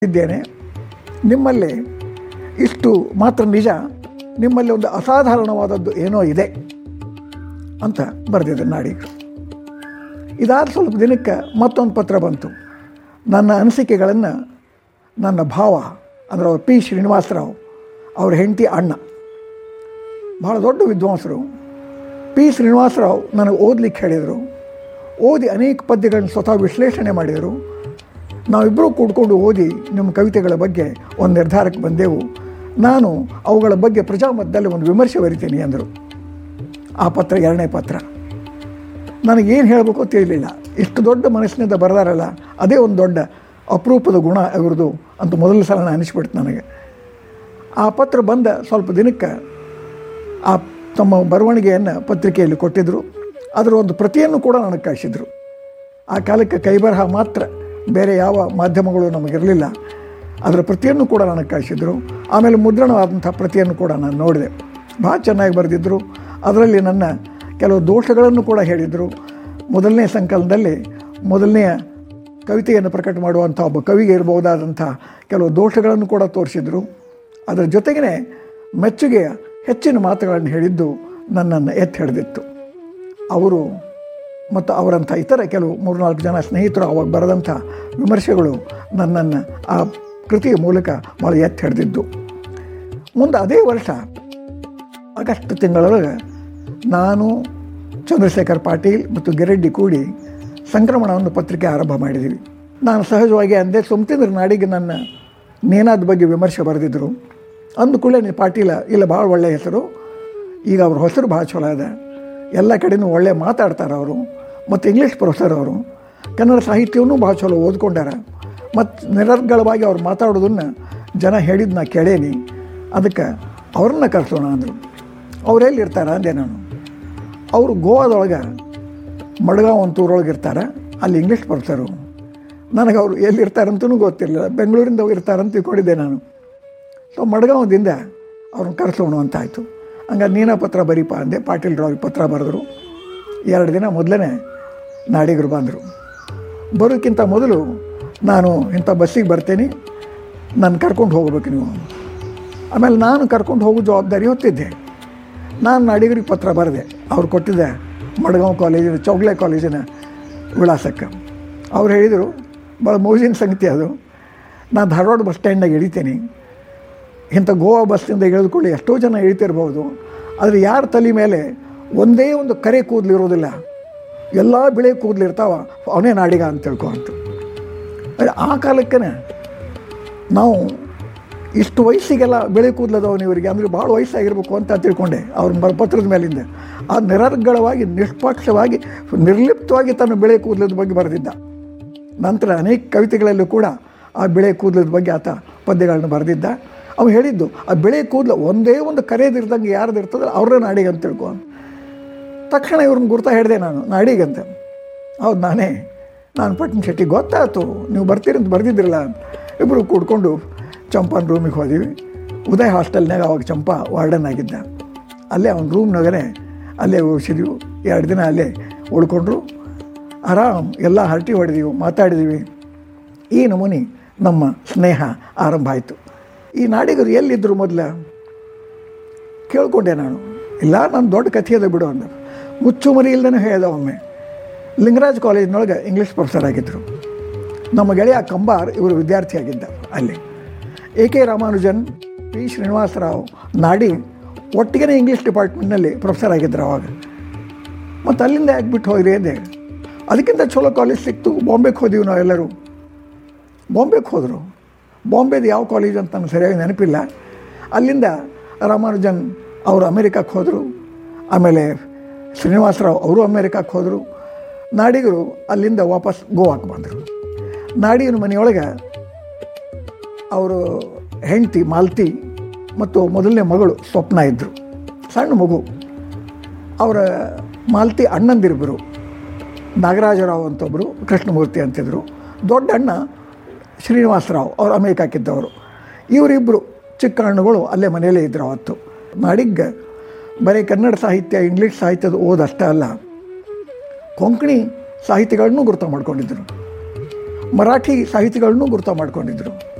ಇದ್ದೇನೆ ನಿಮ್ಮಲ್ಲಿ ಇಷ್ಟು ಮಾತ್ರ ನಿಜ ನಿಮ್ಮಲ್ಲಿ ಒಂದು ಅಸಾಧಾರಣವಾದದ್ದು ಏನೋ ಇದೆ ಅಂತ ಬರೆದಿದ್ದೆ ನಾಡಿಗರು ಇದಾದ ಸ್ವಲ್ಪ ದಿನಕ್ಕೆ ಮತ್ತೊಂದು ಪತ್ರ ಬಂತು ನನ್ನ ಅನಿಸಿಕೆಗಳನ್ನು ನನ್ನ ಭಾವ ಅಂದರೆ ಅವ್ರು ಪಿ ಶ್ರೀನಿವಾಸರಾವ್ ಅವ್ರ ಹೆಂಡತಿ ಅಣ್ಣ ಭಾಳ ದೊಡ್ಡ ವಿದ್ವಾಂಸರು ಪಿ ಶ್ರೀನಿವಾಸರಾವ್ ನನಗೆ ಓದಲಿಕ್ಕೆ ಹೇಳಿದರು ಓದಿ ಅನೇಕ ಪದ್ಯಗಳನ್ನು ಸ್ವತಃ ವಿಶ್ಲೇಷಣೆ ಮಾಡಿದರು ನಾವಿಬ್ಬರೂ ಕೂಡ್ಕೊಂಡು ಓದಿ ನಿಮ್ಮ ಕವಿತೆಗಳ ಬಗ್ಗೆ ಒಂದು ನಿರ್ಧಾರಕ್ಕೆ ಬಂದೆವು ನಾನು ಅವುಗಳ ಬಗ್ಗೆ ಪ್ರಜಾಮತದಲ್ಲಿ ಒಂದು ವಿಮರ್ಶೆ ಬರಿತೀನಿ ಅಂದರು ಆ ಪತ್ರ ಎರಡನೇ ಪತ್ರ ನನಗೇನು ಹೇಳಬೇಕು ತಿಳಿಲಿಲ್ಲ ಇಷ್ಟು ದೊಡ್ಡ ಮನಸ್ಸಿನಿಂದ ಬರೆದಾರಲ್ಲ ಅದೇ ಒಂದು ದೊಡ್ಡ ಅಪರೂಪದ ಗುಣ ಇವ್ರದ್ದು ಅಂತ ಮೊದಲ ಸಲ ಅನಿಸ್ಬಿಡ್ತು ನನಗೆ ಆ ಪತ್ರ ಬಂದ ಸ್ವಲ್ಪ ದಿನಕ್ಕೆ ಆ ತಮ್ಮ ಬರವಣಿಗೆಯನ್ನು ಪತ್ರಿಕೆಯಲ್ಲಿ ಕೊಟ್ಟಿದ್ದರು ಅದರ ಒಂದು ಪ್ರತಿಯನ್ನು ಕೂಡ ನನಗೆ ಕಳಿಸಿದರು ಆ ಕಾಲಕ್ಕೆ ಕೈಬರಹ ಮಾತ್ರ ಬೇರೆ ಯಾವ ಮಾಧ್ಯಮಗಳು ನಮಗಿರಲಿಲ್ಲ ಅದರ ಪ್ರತಿಯನ್ನು ಕೂಡ ನನಗೆ ಕಳಿಸಿದರು ಆಮೇಲೆ ಮುದ್ರಣವಾದಂಥ ಪ್ರತಿಯನ್ನು ಕೂಡ ನಾನು ನೋಡಿದೆ ಭಾಳ ಚೆನ್ನಾಗಿ ಬರೆದಿದ್ದರು ಅದರಲ್ಲಿ ನನ್ನ ಕೆಲವು ದೋಷಗಳನ್ನು ಕೂಡ ಹೇಳಿದರು ಮೊದಲನೇ ಸಂಕಲನದಲ್ಲಿ ಮೊದಲನೆಯ ಕವಿತೆಯನ್ನು ಪ್ರಕಟ ಮಾಡುವಂಥ ಒಬ್ಬ ಕವಿಗೆ ಇರಬಹುದಾದಂಥ ಕೆಲವು ದೋಷಗಳನ್ನು ಕೂಡ ತೋರಿಸಿದರು ಅದರ ಜೊತೆಗೇ ಮೆಚ್ಚುಗೆಯ ಹೆಚ್ಚಿನ ಮಾತುಗಳನ್ನು ಹೇಳಿದ್ದು ನನ್ನನ್ನು ಎತ್ತಿ ಹಿಡಿದಿತ್ತು ಅವರು ಮತ್ತು ಅವರಂಥ ಇತರ ಕೆಲವು ಮೂರ್ನಾಲ್ಕು ಜನ ಸ್ನೇಹಿತರು ಅವಾಗ ಬರೆದಂಥ ವಿಮರ್ಶೆಗಳು ನನ್ನನ್ನು ಆ ಕೃತಿಯ ಮೂಲಕ ಭಾಳ ಎತ್ತಿ ಹಿಡಿದಿದ್ದು ಮುಂದೆ ಅದೇ ವರ್ಷ ಆಗಸ್ಟ್ ತಿಂಗಳೊಳಗೆ ನಾನು ಚಂದ್ರಶೇಖರ್ ಪಾಟೀಲ್ ಮತ್ತು ಗಿರೆಡ್ಡಿ ಕೂಡಿ ಸಂಕ್ರಮಣವನ್ನು ಪತ್ರಿಕೆ ಆರಂಭ ಮಾಡಿದ್ದೀವಿ ನಾನು ಸಹಜವಾಗಿ ಅಂದೆ ಸೊಮ್ತಿಂದ್ರ ನಾಡಿಗೆ ನನ್ನ ನೇನಾದ ಬಗ್ಗೆ ವಿಮರ್ಶೆ ಬರೆದಿದ್ದರು ಅಂದ ಕೂಡಲೇ ನೀ ಪಾಟೀಲ ಇಲ್ಲ ಭಾಳ ಒಳ್ಳೆಯ ಹೆಸರು ಈಗ ಅವ್ರ ಹೆಸರು ಭಾಳ ಚಲೋ ಇದೆ ಎಲ್ಲ ಕಡೆನೂ ಒಳ್ಳೆ ಮಾತಾಡ್ತಾರೆ ಅವರು ಮತ್ತು ಇಂಗ್ಲೀಷ್ ಪ್ರೊಫೆಸರ್ ಅವರು ಕನ್ನಡ ಸಾಹಿತ್ಯವನ್ನು ಭಾಳ ಚಲೋ ಓದ್ಕೊಂಡಾರ ಮತ್ತು ನಿರರ್ಗಳವಾಗಿ ಅವ್ರು ಮಾತಾಡೋದನ್ನು ಜನ ಹೇಳಿದ್ದು ನಾ ಕೇಳೇನಿ ಅದಕ್ಕೆ ಅವ್ರನ್ನ ಕರೆಸೋಣ ಅಂದರು ಅವ್ರು ಎಲ್ಲಿರ್ತಾರೆ ಅಂದೆ ನಾನು ಅವರು ಗೋವಾದೊಳಗೆ ಮಡ್ಗಾಂವ್ ಅಂತೂರೊಳಗೆ ಇರ್ತಾರೆ ಅಲ್ಲಿ ಇಂಗ್ಲೀಷ್ ಪ್ರೊಫೆಸರು ನನಗೆ ಅವರು ಎಲ್ಲಿರ್ತಾರಂತೂ ಗೊತ್ತಿರಲಿಲ್ಲ ಬೆಂಗಳೂರಿಂದ ಇರ್ತಾರಂತ ತಿಳ್ಕೊಂಡಿದ್ದೆ ನಾನು ಸೊ ಮಡ್ಗಾಂವದಿಂದ ಅವ್ರನ್ನ ಕರೆಸೋಣ ಅಂತ ಆಯಿತು ಹಂಗಾರೆ ನೀನ ಪತ್ರ ಬರೀಪ ಅಂದೆ ಪಾಟೀಲ್ರವ್ರಿಗೆ ಪತ್ರ ಬರೆದ್ರು ಎರಡು ದಿನ ಮೊದಲೇ ನಾಡಿಗರು ಬಂದರು ಬರೋಕ್ಕಿಂತ ಮೊದಲು ನಾನು ಇಂಥ ಬಸ್ಸಿಗೆ ಬರ್ತೀನಿ ನಾನು ಕರ್ಕೊಂಡು ಹೋಗ್ಬೇಕು ನೀವು ಆಮೇಲೆ ನಾನು ಕರ್ಕೊಂಡು ಹೋಗೋ ಜವಾಬ್ದಾರಿ ಹೊತ್ತಿದ್ದೆ ನಾನು ನಾಡಿಗರಿಗೆ ಪತ್ರ ಬರೆದೆ ಅವ್ರು ಕೊಟ್ಟಿದ್ದೆ ಮಡ್ಗಾಂವ್ ಕಾಲೇಜಿನ ಚೌಗ್ಲೆ ಕಾಲೇಜಿನ ವಿಳಾಸಕ್ಕೆ ಅವ್ರು ಹೇಳಿದರು ಭಾಳ ಮೋಜಿನ ಸಂಗತಿ ಅದು ನಾನು ಧಾರವಾಡ ಬಸ್ ಸ್ಟ್ಯಾಂಡ್ನಾಗ ಇಳಿತೀನಿ ಇಂಥ ಗೋವಾ ಬಸ್ಸಿಂದ ಇಳಿದುಕೊಂಡು ಎಷ್ಟೋ ಜನ ಇಳಿತಿರ್ಬೋದು ಆದರೆ ಯಾರ ತಲೆ ಮೇಲೆ ಒಂದೇ ಒಂದು ಕರೆ ಕೂದಲಿರೋದಿಲ್ಲ ಎಲ್ಲ ಬಿಳೆ ಕೂದಲಿರ್ತಾವ ಅವನೇ ನಾಡಿಗ ಅಂತ ತಿಳ್ಕೊಂತ ಆ ಕಾಲಕ್ಕೆ ನಾವು ಇಷ್ಟು ವಯಸ್ಸಿಗೆಲ್ಲ ಬೆಳೆ ಕೂದಲದವನು ಇವರಿಗೆ ಅಂದರೆ ಭಾಳ ವಯಸ್ಸಾಗಿರ್ಬೇಕು ಅಂತ ತಿಳ್ಕೊಂಡೆ ಅವ್ರ ಪತ್ರದ ಮೇಲಿಂದ ಆ ನಿರರ್ಗಳವಾಗಿ ನಿಷ್ಪಕ್ಷವಾಗಿ ನಿರ್ಲಿಪ್ತವಾಗಿ ತನ್ನ ಬೆಳೆ ಕೂದಲದ ಬಗ್ಗೆ ಬರೆದಿದ್ದ ನಂತರ ಅನೇಕ ಕವಿತೆಗಳಲ್ಲೂ ಕೂಡ ಆ ಬೆಳೆ ಕೂದಲದ ಬಗ್ಗೆ ಆತ ಪದ್ಯಗಳನ್ನು ಬರೆದಿದ್ದ ಅವು ಹೇಳಿದ್ದು ಆ ಬೆಳೆ ಕೂದಲು ಒಂದೇ ಒಂದು ಕರೆಯದಿರ್ದಂಗೆ ಯಾರ್ದು ಇರ್ತದಲ್ಲ ಅವ್ರನ್ನ ನಾಡಿಗೆ ಅಂತ ತಿಳ್ಕೊ ತಕ್ಷಣ ಇವ್ರನ್ನ ಗುರ್ತಾ ಹೇಳಿದೆ ನಾನು ನಾಡಿಗಂತ ಹೌದು ನಾನೇ ನಾನು ಪಟ್ನ ಶೆಟ್ಟಿ ಗೊತ್ತಾಯ್ತು ನೀವು ಬರ್ತೀರಿ ಅಂತ ಬರ್ದಿದ್ದಿರಲ್ಲ ಇಬ್ಬರು ಕೂಡ್ಕೊಂಡು ಚಂಪನ ರೂಮಿಗೆ ಹೋದಿವಿ ಉದಯ್ ಹಾಸ್ಟೆಲ್ನಾಗ ಅವಾಗ ಚಂಪ ವಾರ್ಡನ್ ಆಗಿದ್ದ ಅಲ್ಲೇ ಅವ್ನ ರೂಮ್ನಾಗೇ ಅಲ್ಲೇ ಉಳಿಸಿದ್ವಿ ಎರಡು ದಿನ ಅಲ್ಲೇ ಉಳ್ಕೊಂಡ್ರು ಆರಾಮ್ ಎಲ್ಲ ಹರಟಿ ಹೊಡೆದೀವಿ ಮಾತಾಡಿದೀವಿ ಈ ನಮೂನಿ ನಮ್ಮ ಸ್ನೇಹ ಆರಂಭ ಆಯಿತು ಈ ನಾಡಿಗರು ಎಲ್ಲಿದ್ದರು ಮೊದಲ ಕೇಳ್ಕೊಂಡೆ ನಾನು ಇಲ್ಲ ನಾನು ದೊಡ್ಡ ಕಥೆ ಅದ ಬಿಡು ಅಂದ ಮುಚ್ಚುಮರಿ ಇಲ್ದೇ ಹೇಳ್ದ ಒಮ್ಮೆ ಲಿಂಗರಾಜ್ ಕಾಲೇಜಿನೊಳಗೆ ಇಂಗ್ಲೀಷ್ ಪ್ರೊಫೆಸರ್ ಆಗಿದ್ದರು ನಮ್ಮ ಗೆಳೆಯ ಕಂಬಾರ್ ಇವರು ವಿದ್ಯಾರ್ಥಿ ಆಗಿದ್ದ ಅಲ್ಲಿ A K Ramanujan P Srinivasarao ನಾಡಿ ಒಟ್ಟಿಗೆ ಇಂಗ್ಲೀಷ್ ಡಿಪಾರ್ಟ್ಮೆಂಟ್ನಲ್ಲಿ ಪ್ರೊಫೆಸರ್ ಆಗಿದ್ದರು ಅವಾಗ ಮತ್ತು ಅಲ್ಲಿಂದ ಯಾಕೆ ಬಿಟ್ಟು ಹೋಗ್ರಿ ಅಂದೆ ಅದಕ್ಕಿಂತ ಚಲೋ ಕಾಲೇಜ್ ಸಿಕ್ತು ಬಾಂಬೆಗೆ ಹೋದೀವಿ ನಾವೆಲ್ಲರೂ ಬಾಂಬೆಗೆ ಹೋದರು ಬಾಂಬೆದು ಯಾವ ಕಾಲೇಜ್ ಅಂತ ನನಗೆ ಸರಿಯಾಗಿ ನೆನಪಿಲ್ಲ ಅಲ್ಲಿಂದ ರಾಮಾನುಜನ್ ಅವರು ಅಮೇರಿಕಕ್ಕೆ ಹೋದರು ಆಮೇಲೆ ಶ್ರೀನಿವಾಸರಾವ್ ಅವರು ಅಮೇರಿಕಕ್ಕೆ ಹೋದರು ನಾಡಿಗರು ಅಲ್ಲಿಂದ ವಾಪಸ್ ಗೋವಾಕ್ಕೆ ಬಂದರು ನಾಡಿಗನ ಮನೆಯೊಳಗೆ ಅವರು ಹೆಂಡತಿ ಮಾಲ್ತಿ ಮತ್ತು ಮೊದಲನೇ ಮಗಳು ಸ್ವಪ್ನ ಇದ್ದರು ಸಣ್ಣ ಮಗು ಅವರ ಮಾಲ್ತಿ ಅಣ್ಣಂದಿರಿಬ್ಬರು ನಾಗರಾಜರಾವ್ ಅಂತೊಬ್ಬರು ಕೃಷ್ಣಮೂರ್ತಿ ಅಂತಿದ್ರು ದೊಡ್ಡ ಅಣ್ಣ ಶ್ರೀನಿವಾಸರಾವ್ ಅವರು ಅಮೇರಿಕಾಕ್ಕಿದ್ದವರು ಇವರಿಬ್ಬರು ಚಿಕ್ಕ ಹಣ್ಣುಗಳು ಅಲ್ಲೇ ಮನೆಯಲ್ಲೇ ಇದ್ದರು ಅವತ್ತು ನಾಡಿಗೆ ಬರೀ ಕನ್ನಡ ಸಾಹಿತ್ಯ ಇಂಗ್ಲೀಷ್ ಸಾಹಿತ್ಯದ ಓದಷ್ಟೇ ಅಲ್ಲ ಕೊಂಕಣಿ ಸಾಹಿತಿಗಳನ್ನೂ ಗುರುತ ಮಾಡ್ಕೊಂಡಿದ್ದರು ಮರಾಠಿ ಸಾಹಿತಿಗಳನ್ನೂ ಗುರುತ ಮಾಡ್ಕೊಂಡಿದ್ದರು